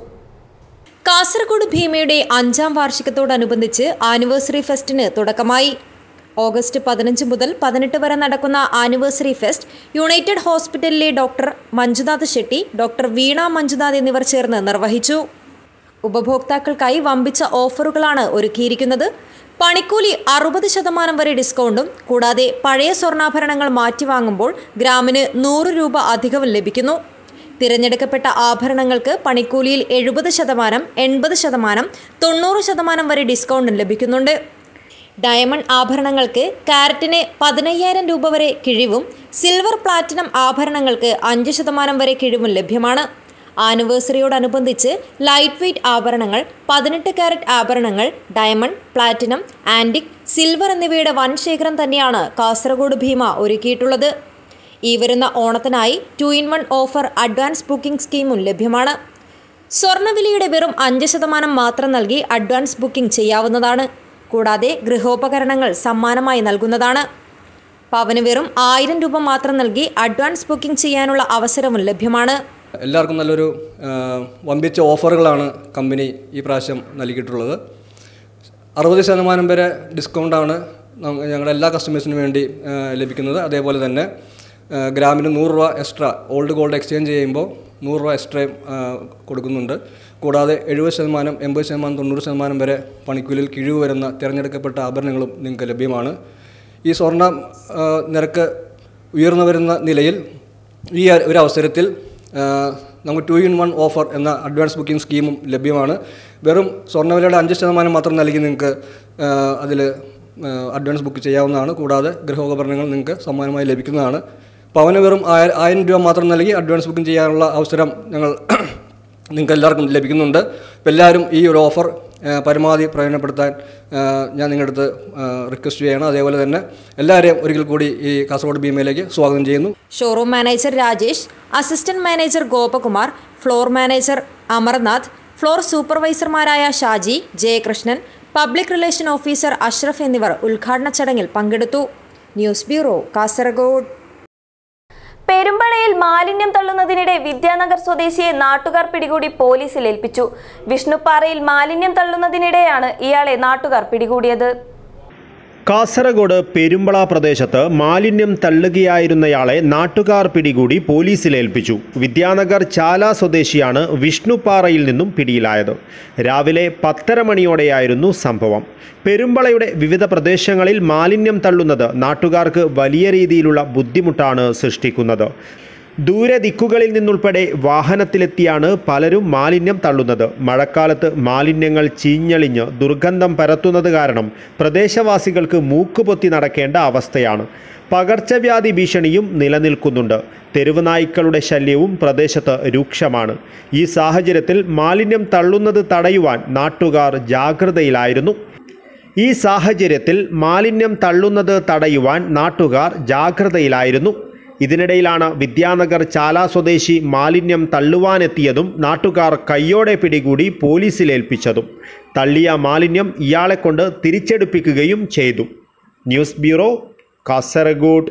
കാസർഗോഡ് ഭീമയുടെ അഞ്ചാം വാർഷികത്തോടനുബന്ധിച്ച് ആനിവേഴ്സറി ഫെസ്റ്റിന് തുടക്കമായി ഓഗസ്റ്റ് പതിനഞ്ച് മുതൽ പതിനെട്ട് വരെ നടക്കുന്ന ആനിവേഴ്സറി ഫെസ്റ്റ് യുണൈറ്റഡ് ഹോസ്പിറ്റലിലെ ഡോക്ടർ മഞ്ജുനാഥ് ഷെട്ടി ഡോക്ടർ വീണ മഞ്ജുനാഥ് എന്നിവർ ചേർന്ന് നിർവഹിച്ചു ഉപഭോക്താക്കൾക്കായി വമ്പിച്ച ഓഫറുകളാണ് ഒരുക്കിയിരിക്കുന്നത് പണിക്കൂലി അറുപത് ശതമാനം വരെ ഡിസ്കൗണ്ടും കൂടാതെ പഴയ സ്വർണ്ണാഭരണങ്ങൾ മാറ്റിവാങ്ങുമ്പോൾ ഗ്രാമിന് നൂറ് രൂപ അധികവും ലഭിക്കുന്നു തിരഞ്ഞെടുക്കപ്പെട്ട ആഭരണങ്ങൾക്ക് പണിക്കൂലിയിൽ എഴുപത് ശതമാനം എൺപത് ശതമാനം തൊണ്ണൂറ് ശതമാനം വരെ ഡിസ്കൗണ്ടും ലഭിക്കുന്നുണ്ട് ഡയമണ്ട് ആഭരണങ്ങൾക്ക് കാരറ്റിന് പതിനയ്യായിരം രൂപ വരെ കിഴിവും സിൽവർ പ്ലാറ്റിനം ആഭരണങ്ങൾക്ക് അഞ്ച് ശതമാനം വരെ കിഴിവും ലഭ്യമാണ് ആനിവേഴ്സറിയോടനുബന്ധിച്ച് ലൈറ്റ് വെയ്റ്റ് ആഭരണങ്ങൾ പതിനെട്ട് കാരറ്റ് ആഭരണങ്ങൾ ഡയമണ്ട് പ്ലാറ്റിനം ആൻറ്റിക് സിൽവർ എന്നിവയുടെ വൻ ശേഖരം തന്നെയാണ് കാസർഗോഡ് ഭീമ ഒരുക്കിയിട്ടുള്ളത് ഈ വരുന്ന ഓണത്തിനായി two in one offer advance booking സ്കീമും ലഭ്യമാണ് സ്വർണ്ണവിലയുടെ വെറും അഞ്ച് ശതമാനം മാത്രം നൽകി അഡ്വാൻസ് ബുക്കിംഗ് ചെയ്യാവുന്നതാണ് കൂടാതെ ഗൃഹോപകരണങ്ങൾ സമ്മാനമായി നൽകുന്നതാണ് പവന് വെറും ആയിരം രൂപ മാത്രം നൽകി അഡ്വാൻസ് ബുക്കിംഗ് ചെയ്യാനുള്ള അവസരവും ലഭ്യമാണ് എല്ലാവർക്കും നല്ലൊരു ആ, വമ്പിച്ച ഓഫറുകളാണ് കമ്പനി ഈ പ്രാവശ്യം നൽകിയിട്ടുള്ളത് അറുപത് ശതമാനം വരെ ഡിസ്കൗണ്ടാണ് നം- ഞങ്ങളുടെ എല്ലാ കസ്റ്റമേഴ്സിനും വേണ്ടി ആ, ലഭിക്കുന്നത് അതേപോലെ തന്നെ ആ, ഗ്രാമിന് നൂറ് രൂപ എക്സ്ട്രാ ഓൾഡ് ഗോൾഡ് എക്സ്ചേഞ്ച് ചെയ്യുമ്പോൾ നൂറ് രൂപ എക്സ്ട്രയും ആ, കൊടുക്കുന്നുണ്ട് കൂടാതെ എഴുപത് ശതമാനം എൺപത് ശതമാനം തൊണ്ണൂറ് ശതമാനം വരെ പണിക്കൂലിൽ കിഴിവ് വരുന്ന തിരഞ്ഞെടുക്കപ്പെട്ട ആഭരണങ്ങളും നിങ്ങൾക്ക് ലഭ്യമാണ് ഈ സ്വർണ്ണ ആ, നിരക്ക് ഉയർന്നു വരുന്ന നിലയിൽ ഈ ഒരു അവസരത്തിൽ ആ, നമുക്ക് ടു ഇൻ വൺ ഓഫർ എന്ന അഡ്വാൻസ് ബുക്കിംഗ് സ്കീമും ലഭ്യമാണ് വെറും സ്വർണ്ണവിലയുടെ അഞ്ച് ശതമാനം മാത്രം നൽകി നിങ്ങൾക്ക് അതിൽ അഡ്വാൻസ് ബുക്ക് ചെയ്യാവുന്നതാണ് കൂടാതെ ഗൃഹോപകരണങ്ങൾ നിങ്ങൾക്ക് സമ്മാനമായി ലഭിക്കുന്നതാണ് പവന് വെറും ആയിരം ആയിരം രൂപ മാത്രം നൽകി അഡ്വാൻസ് ബുക്കിംഗ് ചെയ്യാനുള്ള അവസരം ഞങ്ങൾ നിങ്ങൾക്ക് എല്ലാവർക്കും ലഭിക്കുന്നുണ്ട് അപ്പോൾ എല്ലാവരും ഈ ഒരു ഓഫർ ആ, പരമാവധി പ്രയോജനപ്പെടുത്താൻ ആ, ഞാൻ നിങ്ങളുടെ അടുത്ത് റിക്വസ്റ്റ് ചെയ്യണം അതേപോലെ തന്നെ എല്ലാവരെയും ഒരിക്കൽ കൂടി ഈ കാസർഗോഡ് ഭീമയിലേക്ക് സ്വാഗതം ചെയ്യുന്നു showroom manager Rajesh assistant manager Gopakumar floor manager Amarnath floor സൂപ്പർവൈസർമാരായ Shaji Jayakrishnan public relation officer Ashraf എന്നിവർ ഉദ്ഘാടന ചടങ്ങിൽ പങ്കെടുത്തു ന്യൂസ് ബ്യൂറോ കാസർഗോഡ് പെരുമ്പളയിൽ മാലിന്യം തള്ളുന്നതിനിടെ വിദ്യാനഗർ സ്വദേശിയെ നാട്ടുകാർ പിടികൂടി പോലീസിൽ ഏൽപ്പിച്ചു വിഷ്ണുപ്പാറയിൽ മാലിന്യം തള്ളുന്നതിനിടെയാണ് ഇയാളെ നാട്ടുകാർ പിടികൂടിയത് കാസർഗോഡ് പെരുമ്പള പ്രദേശത്ത് മാലിന്യം തള്ളുകയായിരുന്നയാളെ നാട്ടുകാർ പിടികൂടി പോലീസിലേൽപ്പിച്ചു വിദ്യാനഗർ ചാല സ്വദേശിയാണ് വിഷ്ണുപാറയിൽ നിന്നും പിടിയിലായത് രാവിലെ പത്തര മണിയോടെയായിരുന്നു സംഭവം പെരുമ്പളയുടെ വിവിധ പ്രദേശങ്ങളിൽ മാലിന്യം തള്ളുന്നത് നാട്ടുകാർക്ക് വലിയ രീതിയിലുള്ള ബുദ്ധിമുട്ടാണ് സൃഷ്ടിക്കുന്നത് ദൂരെ ദിക്കുകളിൽ നിന്നുൾപ്പെടെ വാഹനത്തിലെത്തിയാണ് പലരും മാലിന്യം തള്ളുന്നത് മഴക്കാലത്ത് മാലിന്യങ്ങൾ ചീഞ്ഞളിഞ്ഞ് ദുർഗന്ധം പരത്തുന്നത് കാരണം പ്രദേശവാസികൾക്ക് മൂക്കുപൊത്തി നടക്കേണ്ട അവസ്ഥയാണ് പകർച്ചവ്യാധി ഭീഷണിയും നിലനിൽക്കുന്നുണ്ട് തെരുവ് നായ്ക്കളുടെ ശല്യവും പ്രദേശത്ത് രൂക്ഷമാണ് ഈ സാഹചര്യത്തിൽ മാലിന്യം തള്ളുന്നത് തടയുവാൻ നാട്ടുകാർ ജാഗ്രതയിലായിരുന്നു ഈ സാഹചര്യത്തിൽ മാലിന്യം തള്ളുന്നത് തടയുവാൻ നാട്ടുകാർ ജാഗ്രതയിലായിരുന്നു ഇതിനിടയിലാണ് വിദ്യാനഗർ ചാല സ്വദേശി മാലിന്യം തള്ളുവാനെത്തിയതും നാട്ടുകാർ കയ്യോടെ പിടികൂടി പോലീസിലേൽപ്പിച്ചതും തള്ളിയ മാലിന്യം ഇയാളെ കൊണ്ട് തിരിച്ചെടുപ്പിക്കുകയും ചെയ്തു ന്യൂസ് ബ്യൂറോ കാസർഗോഡ്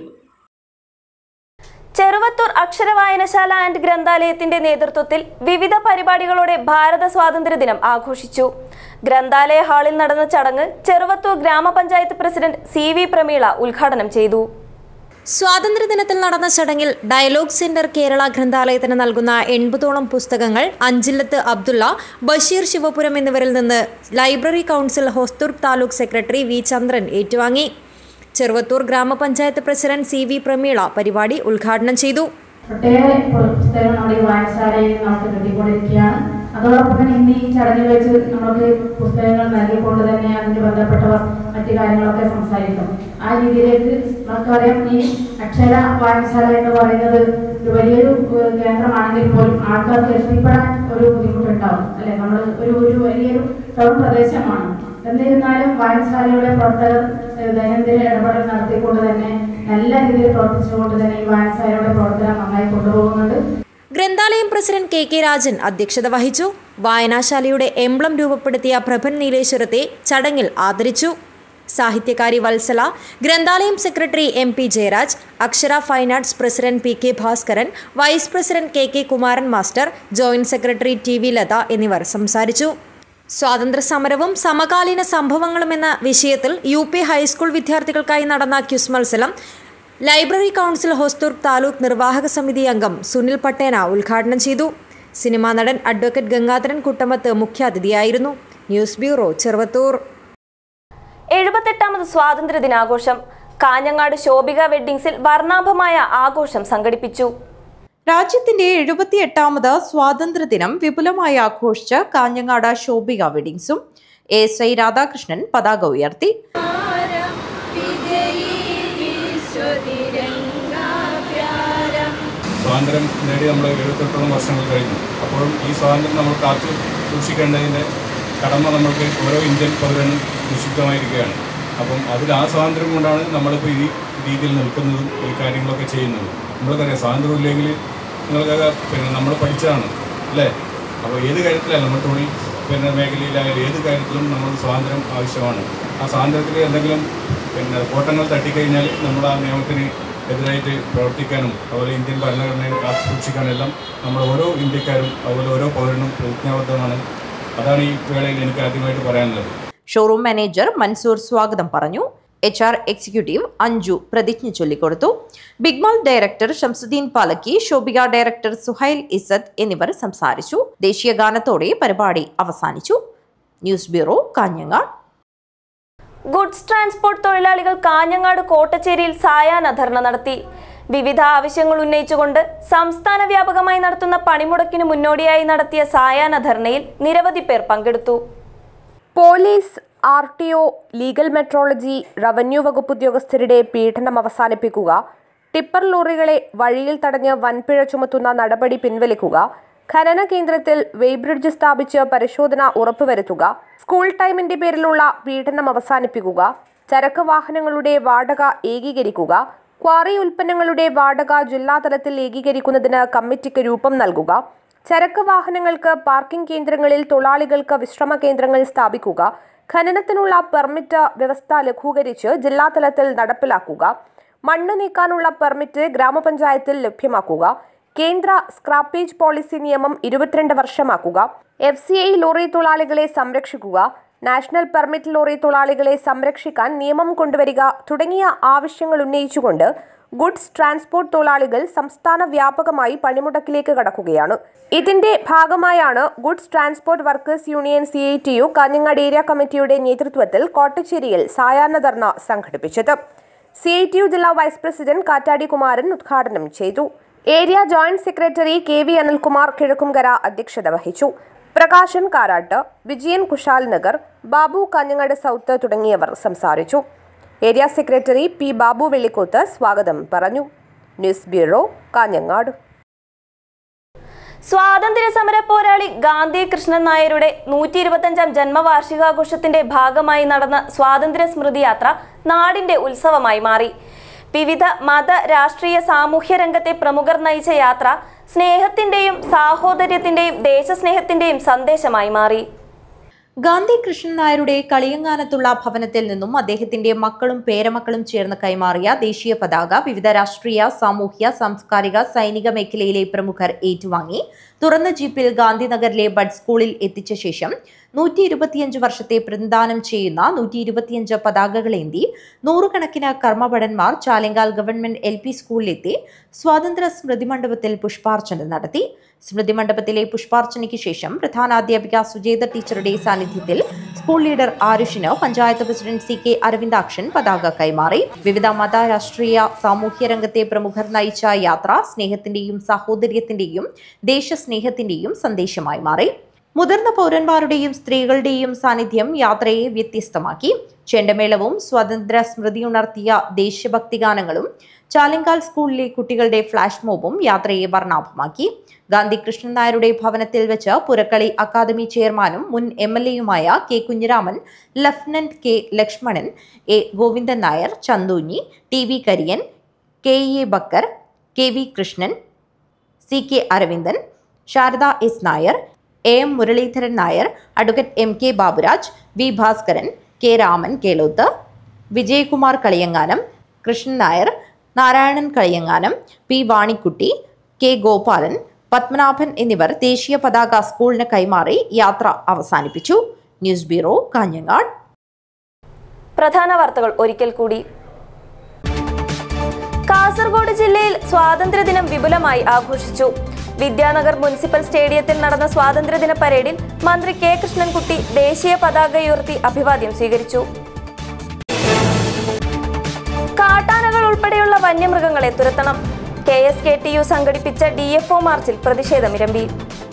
ചെറുവത്തൂർ അക്ഷരവായനശാല ആൻഡ് ഗ്രന്ഥാലയത്തിന്റെ നേതൃത്വത്തിൽ വിവിധ പരിപാടികളോടെ ഭാരത സ്വാതന്ത്ര്യ ദിനം ആഘോഷിച്ചു ഗ്രന്ഥാലയ ഹാളിൽ നടന്ന ചടങ്ങ് ചെറുവത്തൂർ ഗ്രാമപഞ്ചായത്ത് പ്രസിഡന്റ് സി വി പ്രമീള ഉദ്ഘാടനം ചെയ്തു സ്വാതന്ത്ര്യദിനത്തിൽ നടന്ന ചടങ്ങിൽ ഡയലോഗ് സെന്റർ കേരള ഗ്രന്ഥാലയത്തിന് നൽകുന്ന എൺപതോളം പുസ്തകങ്ങൾ അഞ്ചില്ലത്ത് അബ്ദുള്ള ബഷീർ ശിവപുരം എന്നിവരിൽ നിന്ന് library council Hosdurg taluk secretary V Chandran ഏറ്റുവാങ്ങി ചെറുവത്തൂർ ഗ്രാമപഞ്ചായത്ത് പ്രസിഡന്റ് സി വി പ്രമീള പരിപാടി ഉദ്ഘാടനം ചെയ്തു ഒട്ടേറെ പുസ്തകങ്ങൾ നമ്മുടെ ഈ വായനശാലയിൽ നമുക്ക് കിട്ടിക്കൊണ്ടിരിക്കുകയാണ് അതോടൊപ്പം തന്നെ ഇന്ന് ഈ ചടങ്ങിൽ വെച്ച് നമുക്ക് പുസ്തകങ്ങൾ നൽകിക്കൊണ്ട് തന്നെ അതിന് ബന്ധപ്പെട്ടവർ മറ്റു കാര്യങ്ങളൊക്കെ സംസാരിക്കും ആ രീതിയിലേക്ക് നമുക്കറിയാം ഈ അക്ഷര വായനശാല എന്ന് പറയുന്നത് ഒരു വലിയൊരു ഏഹ്, കേന്ദ്രമാണെങ്കിൽ പോലും ആൾക്കാർക്ക് എത്തിപ്പെടാൻ ഒരു ബുദ്ധിമുട്ടുണ്ടാവും അല്ലെ നമ്മൾ ഒരു ഒരു വലിയൊരു ടൗൺ പ്രദേശമാണ് എന്നിരുന്നാലും വായനശാലയുടെ പ്രവർത്തകർ ഏഹ്, ദൈനംദിന ഇടപെടൽ നടത്തിക്കൊണ്ട് തന്നെ നല്ല രീതിയിൽ പ്രവർത്തിച്ചുകൊണ്ട് തന്നെ ഈ വായനശാലയുടെ പ്രവർത്തനം നന്നായി കൊണ്ടുപോകുന്നുണ്ട് ഗ്രന്ഥാലയം പ്രസിഡന്റ് കെ കെ രാജൻ അധ്യക്ഷത വഹിച്ചു വായനാശാലയുടെ എംബ്ലം രൂപപ്പെടുത്തിയ പ്രഭൻ നീലേശ്വരത്തെ ചടങ്ങിൽ ആദരിച്ചു സാഹിത്യകാരി വത്സല ഗ്രന്ഥാലയം secretary M P Jayaraj Akshara fine arts president P K Bhaskaran vice president K K Kumaran master joint secretary T V Latha എന്നിവർ സംസാരിച്ചു സ്വാതന്ത്ര്യ സമരവും സമകാലീന സംഭവങ്ങളും എന്ന വിഷയത്തിൽ യു പി ഹൈസ്കൂൾ വിദ്യാർത്ഥികൾക്കായി നടന്ന ക്യുസ് മത്സരം ലൈബ്രറി കൗൺസിൽ ഹോസ്തൂർ താലൂക്ക് നിർവാഹക സമിതി അംഗം സുനിൽ പട്ടേന ഉദ്ഘാടനം ചെയ്തു സിനിമാ നടൻ അഡ്വക്കേറ്റ് ഗംഗാധരൻ കുട്ടമത്ത് മുഖ്യാതിഥിയായിരുന്നു ന്യൂസ് ബ്യൂറോ ചെറുവത്തൂർ എഴുപത്തെട്ടാമത് സ്വാതന്ത്ര്യ ദിനാഘോഷം കാഞ്ഞങ്ങാട് ശോഭിക വെഡ്ഡിങ്സിൽ വർണ്ണാഭമായ ആഘോഷം സംഘടിപ്പിച്ചു രാജ്യത്തിന്റെ എഴുപത്തിയെട്ടാമത് സ്വാതന്ത്ര്യദിനം വിപുലമായി ആഘോഷിച്ച് കാഞ്ഞങ്ങാട് ശോഭിക വെഡിങ്സും എ എസ് ഐ രാധാകൃഷ്ണൻ പതാക ഉയർത്തി സ്വാതന്ത്ര്യം നേടി നമ്മൾ എഴുപത്തെട്ടോളം വർഷങ്ങൾ കഴിഞ്ഞു അപ്പോഴും ഈ സ്വാതന്ത്ര്യം നമ്മൾ കാത്തു സൂക്ഷിക്കേണ്ടതിൻ്റെ കടമ നമ്മൾക്ക് ഓരോ ഇന്ത്യൻ പൗരനും നിക്ഷിപ്തമായിരിക്കുകയാണ് അപ്പം അതിൽ ആ സ്വാതന്ത്ര്യം കൊണ്ടാണ് നമ്മളിപ്പോൾ ഈ രീതിയിൽ നിൽക്കുന്നതും ഈ കാര്യങ്ങളൊക്കെ ചെയ്യുന്നതും നമ്മൾക്കറിയാം സ്വാതന്ത്ര്യം ഇല്ലെങ്കിൽ നിങ്ങൾക്കൊക്കെ പിന്നെ നമ്മൾ പഠിച്ചതാണ് അല്ലേ അപ്പോൾ ഏത് കാര്യത്തിലായാലും നമ്മൾ തൊഴിൽ പിന്നെ മേഖലയിലായാലും ഏത് കാര്യത്തിലും നമ്മൾ സ്വാതന്ത്ര്യം ആവശ്യമാണ് ആ സ്വാതന്ത്ര്യത്തിൽ എന്തെങ്കിലും പിന്നെ കോട്ടങ്ങൾ തട്ടിക്കഴിഞ്ഞാൽ നമ്മൾ ആ നിയമത്തിന് എതിരായിട്ട് പ്രവർത്തിക്കാനും അതുപോലെ ഇന്ത്യൻ ഭരണഘടനയെ കാത്തു സൂക്ഷിക്കാനെല്ലാം നമ്മൾ ഓരോ ഇന്ത്യക്കാരും അതുപോലെ ഓരോ പൗരനും പ്രതിജ്ഞാബദ്ധമാണ് അതാണ് ഈ വേളയിൽ എനിക്ക് ആദ്യമായിട്ട് പറയാനുള്ളത് ഷോറൂം മാനേജർ മൻസൂർ സ്വാഗതം പറഞ്ഞു എച്ച് ആർ എക്സിക്യൂട്ടീവ് അഞ്ജു പ്രതിജ്ഞ ചൊല്ലിക്കൊടുത്തു Big Mall director Shamsuddin Palakki Shobhika director Suhail Isad എന്നിവർ സംസാരിച്ചു ദേശീയ ഗാനത്തോടെ പരിപാടി അവസാനിച്ചു news bureau Kanhangad goods transport തൊഴിലാളികൾ കാഞ്ഞങ്ങാട് കോട്ടച്ചേരിയിൽ സായാഹ്ന ധർണ നടത്തി വിവിധ ആവശ്യങ്ങൾ ഉന്നയിച്ചുകൊണ്ട് സംസ്ഥാന വ്യാപകമായി നടത്തുന്ന പണിമുടക്കിന് മുന്നോടിയായി നടത്തിയ സായാഹ്ന ധർണയിൽ നിരവധി പേർ പങ്കെടുത്തു police R T O legal metrology revenue വകുപ്പ് ഉദ്യോഗസ്ഥരുടെ പീഡനം അവസാനിപ്പിക്കുക ടിപ്പർ ലോറികളെ വഴിയിൽ തടഞ്ഞ് വൻപിഴ ചുമത്തുന്ന നടപടി പിൻവലിക്കുക ഖനന കേന്ദ്രത്തിൽ വെയ്ബ്രിഡ്ജ് സ്ഥാപിച്ച് പരിശോധന ഉറപ്പുവരുത്തുക സ്കൂൾ ടൈമിന്റെ പേരിലുള്ള പീഡനം അവസാനിപ്പിക്കുക ചരക്ക് വാഹനങ്ങളുടെ വാടക ഏകീകരിക്കുക ക്വാറി ഉൽപ്പന്നങ്ങളുടെ വാടക ജില്ലാതലത്തിൽ ഏകീകരിക്കുന്നതിന് കമ്മിറ്റിക്ക് രൂപം നൽകുക ചരക്ക് വാഹനങ്ങൾക്ക് പാർക്കിംഗ് കേന്ദ്രങ്ങളിൽ തൊഴിലാളികൾക്ക് വിശ്രമ കേന്ദ്രങ്ങൾ സ്ഥാപിക്കുക ഖനനത്തിനുള്ള പെർമിറ്റ് വ്യവസ്ഥ ലഘൂകരിച്ച് ജില്ലാതലത്തിൽ നടപ്പിലാക്കുക മണ്ണ് നീക്കാനുള്ള പെർമിറ്റ് ഗ്രാമപഞ്ചായത്തിൽ ലഭ്യമാക്കുക കേന്ദ്ര സ്ക്രാപ്പേജ് പോളിസി നിയമം ഇരുപത്തിരണ്ട് വർഷമാക്കുക എഫ് സി ഐ ലോറി തൊഴിലാളികളെ സംരക്ഷിക്കുക നാഷണൽ പെർമിറ്റ് ലോറി തൊഴിലാളികളെ സംരക്ഷിക്കാൻ നിയമം കൊണ്ടുവരിക തുടങ്ങിയ ആവശ്യങ്ങൾ ഉന്നയിച്ചുകൊണ്ട് ഗുഡ്സ് ട്രാൻസ്പോർട്ട് തൊഴിലാളികൾ സംസ്ഥാന വ്യാപകമായി പണിമുടക്കിലേക്ക് കടക്കുകയാണ് ഇതിന്റെ ഭാഗമായാണ് goods transport workers union C I T U Kanhangad area കമ്മിറ്റിയുടെ നേതൃത്വത്തിൽ കോട്ടച്ചേരിയിൽ സായാഹ്ന ധർണ സംഘടിപ്പിച്ചത് സി ഐ ടി യു ജില്ലാ വൈസ് പ്രസിഡന്റ് കാറ്റാടി കുമാരൻ ഉദ്ഘാടനം ചെയ്തു area joint secretary K V Anilkumar Kizhakkumkara അധ്യക്ഷത വഹിച്ചു പ്രകാശൻ കാരാട്ട് വിജയൻ കുശാൽ നഗർ ബാബു കാഞ്ഞങ്ങാട് സൗത്ത് തുടങ്ങിയവർ സംസാരിച്ചു area secretary P Babu Vellikoth സ്വാഗതം പറഞ്ഞു ന്യൂസ് ബ്യൂറോ കാഞ്ഞങ്ങാട് സ്വാതന്ത്ര്യ സമര പോരാളി ഗാന്ധി കൃഷ്ണൻ നായരുടെ നൂറ്റി ഇരുപത്തഞ്ചാം ജന്മവാർഷികാഘോഷത്തിന്റെ ഭാഗമായി നടന്ന സ്വാതന്ത്ര്യ സ്മൃതി യാത്ര നാടിന്റെ ഉത്സവമായി മാറി വിവിധ മത രാഷ്ട്രീയ സാമൂഹ്യ രംഗത്തെ പ്രമുഖർ നയിച്ച യാത്ര സ്നേഹത്തിന്റെയും സാഹോദര്യത്തിന്റെയും ദേശസ്നേഹത്തിന്റെയും സന്ദേശമായി മാറി ഗാന്ധി കൃഷ്ണൻ നായരുടെ കളിയങ്ങാനത്തുള്ള ഭവനത്തിൽ നിന്നും അദ്ദേഹത്തിന്റെ മക്കളും പേരമക്കളും ചേർന്ന് കൈമാറിയ ദേശീയ പതാക വിവിധ രാഷ്ട്രീയ സാമൂഹ്യ സാംസ്കാരിക സൈനിക മേഖലയിലെ പ്രമുഖർ ഏറ്റുവാങ്ങി തുറന്ന ജീപ്പിൽ ഗാന്ധിനഗറിലെ ബഡ് സ്കൂളിൽ എത്തിച്ച ശേഷം നൂറ്റി ഇരുപത്തിയഞ്ച് വർഷത്തെ പ്രതിദാനം ചെയ്യുന്ന നൂറ്റി ഇരുപത്തിയഞ്ച് പതാകകളേന്തി നൂറുകണക്കിന് കർമ്മഭടന്മാർ ചാലങ്കാൽ ഗവൺമെന്റ് എൽ പി സ്കൂളിലെത്തി സ്വാതന്ത്ര്യ സ്മൃതി മണ്ഡപത്തിൽ പുഷ്പാർച്ചന നടത്തി സ്മൃതി മണ്ഡപത്തിലെ പുഷ്പാർച്ചനയ്ക്ക് ശേഷം പ്രധാനാധ്യാപിക സുജേത ടീച്ചറുടെ സാന്നിധ്യത്തിൽ സ്കൂൾ ലീഡർ ആരുഷിന് panchayat president C K Aravindakshan പതാക കൈമാറി വിവിധ മത രാഷ്ട്രീയ സാമൂഹ്യ രംഗത്തെ പ്രമുഖർ നയിച്ച യാത്ര സ്നേഹത്തിന്റെയും സാഹോദര്യത്തിന്റെയും ദേശസ്നേഹത്തിന്റെയും സന്ദേശമായി മാറി മുതിർന്ന പൗരന്മാരുടെയും സ്ത്രീകളുടെയും സാന്നിധ്യം യാത്രയെ വ്യത്യസ്തമാക്കി ചെണ്ടമേളവും സ്വാതന്ത്ര്യ സ്മൃതി ഉണർത്തിയ ദേശഭക്തി ഗാനങ്ങളും ചാലിങ്കാൽ സ്കൂളിലെ കുട്ടികളുടെ ഫ്ലാഷ് മോബും യാത്രയെ വർണ്ണാഭമാക്കി ഗാന്ധി കൃഷ്ണൻ നായരുടെ ഭവനത്തിൽ വെച്ച് പുരക്കളി അക്കാദമി ചെയർമാനും മുൻ എം എൽ എയുമായ K Kunhiraman lieutenant K Lakshmanan A Govindan Nair Chandunhi T V Kariyan K A Bakkar K V Krishnan C K Aravindan Sharada S Nair A M Muraleedharan Nair advocate M K Baburaj V Bhaskaran K Raman Keloth Vijayakumar Kaliyanganam Krishnan Nair Narayanan Kaliyanganam P Vanikutty K Gopalan Padmanabhan എന്നിവർ ദേശീയ പതാക സ്കൂളിന് കൈമാറി യാത്ര അവസാനിപ്പിച്ചു ന്യൂസ് ബ്യൂറോ കാഞ്ഞങ്ങാട് പ്രധാന വാർത്തകൾ ഒരിക്കൽ കൂടി കാസർഗോഡ് ജില്ലയിൽ സ്വാതന്ത്ര്യദിനം വിപുലമായി ആഘോഷിച്ചു വിദ്യാനഗർ മുനിസിപ്പൽ സ്റ്റേഡിയത്തിൽ നടന്ന സ്വാതന്ത്ര്യദിന പരേഡിൽ മന്ത്രി കെ കൃഷ്ണൻകുട്ടി ദേശീയ പതാക ഉയർത്തി അഭിവാദ്യം സ്വീകരിച്ചു കാട്ടാനകൾ ഉൾപ്പെടെയുള്ള വന്യമൃഗങ്ങളെ തുരത്തണം K S K T U സംഘടിപ്പിച്ച ഡി എഫ് ഒ മാർച്ചിൽ പ്രതിഷേധമിരമ്പി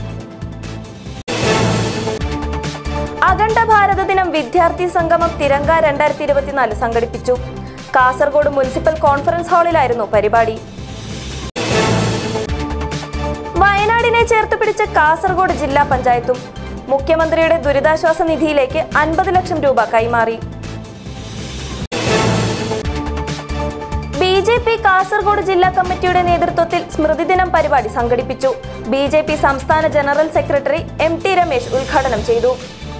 അഖണ്ഡ ഭാരത ദിനം വിദ്യാർത്ഥി സംഗമം തിരങ്ക രണ്ടായിരത്തി ഇരുപത്തിനാല് സംഘടിപ്പിച്ചു കാസർഗോഡ് മുനിസിപ്പൽ കോൺഫറൻസ് ഹാളിലായിരുന്നു പരിപാടി വയനാടിനെ ചേർത്ത് പിടിച്ച കാസർഗോഡ് ജില്ലാ പഞ്ചായത്തും മുഖ്യമന്ത്രിയുടെ ദുരിതാശ്വാസ നിധിയിലേക്ക് അൻപത് ലക്ഷം രൂപ കൈമാറി ബി ജെ പി കാസർഗോഡ് ജില്ലാ കമ്മിറ്റിയുടെ നേതൃത്വത്തിൽ സ്മൃതിദിനം പരിപാടി സംഘടിപ്പിച്ചു ബി ജെ പി സംസ്ഥാന general secretary M T Ramesh ഉദ്ഘാടനം ചെയ്തു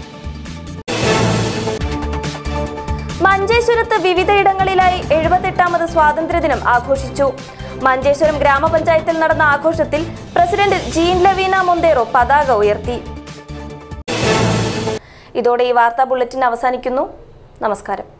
മഞ്ചേശ്വരത്ത് വിവിധയിടങ്ങളിലായി എഴുപത്തെട്ടാമത് സ്വാതന്ത്ര്യദിനം ആഘോഷിച്ചു മഞ്ചേശ്വരം ഗ്രാമപഞ്ചായത്തിൽ നടന്ന ആഘോഷത്തിൽ പ്രസിഡന്റ് ജീൻ ലവീന മൊന്തേറോ പതാക ഉയർത്തി ഇതോടെ ഈ വാർത്താ ബുള്ളറ്റിൻ അവസാനിക്കുന്നു നമസ്കാരം